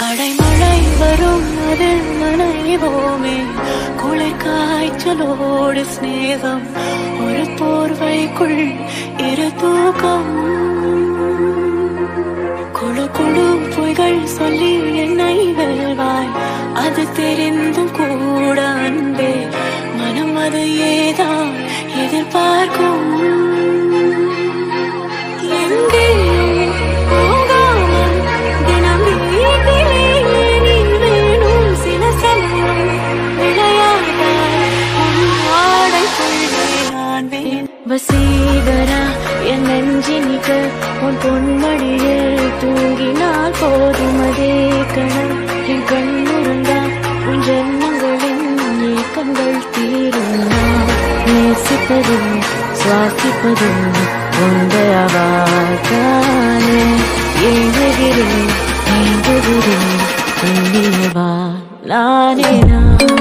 அடைமழை வரும் அதில் நனைவோமே குளிர் காய்ச்சலோடு சிநேகம் ஒரு போர்வைக்குள் இரு தூக்கம் குழு குழு பொய்கள் சொல்லி என்னை வெல்வாய் அது தெரிந்தும் கூட அன்பே மனம் அது ஏதான் எதிர்பார்க்கும் எங்கேயும் போகாமல் தினம் வீட்டிலே நீ வேணும் சில சமயம் விளையாடாய் உன் ஆடைக்குள்ளே நான் வேன் வசீகரா என் நெஞ்சினிக்க உன் பொன்மடியில் தூங்கினால் போதும் அதே கணம் என் கண்ணுறந்தா உன் ஜென்மங்களின் ஏக்கங்கள் தீரும் நான் நேசிப்பதும் சுவாசிப்பதும் உண்டையவாதானே ஏங்குகிறேன் ஏங்குகிறேன் உன்னிலவா நானே நான்